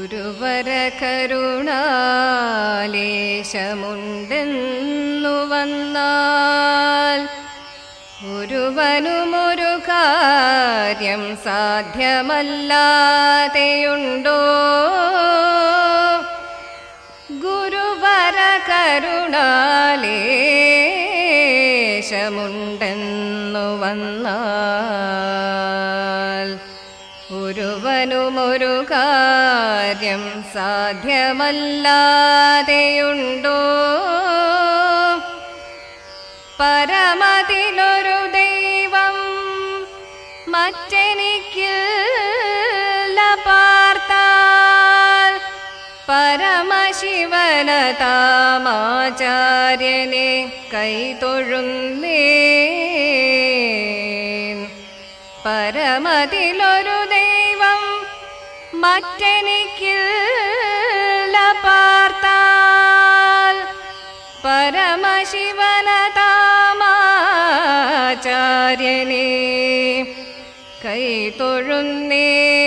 ഗുരുവര കരുണാലേശമുണ്ടെന്നു വന്നാൽ ഒരുവനുമൊരു കാര്യം സാധ്യമല്ലാതെയുണ്ടോ ഗുരുവര കരുണാലേശമുണ്ടെന്നു വന്നാൽ ഒരുവനുമൊരു കാര്യം സാധ്യമല്ലാതെയുണ്ടോ പരമതിലൊരു ദൈവം മറ്റെനിക്കില്ല പാർത്താൽ പരമശിവന താമാചാര്യനെ കൈതൊഴുന്നേ പരമതിലൊരു ദൈവം മറ്റെനിക്കില്ല പാർത്താൽ പരമശിവന താമാചാര്യനെ കൈതൊഴുന്നേ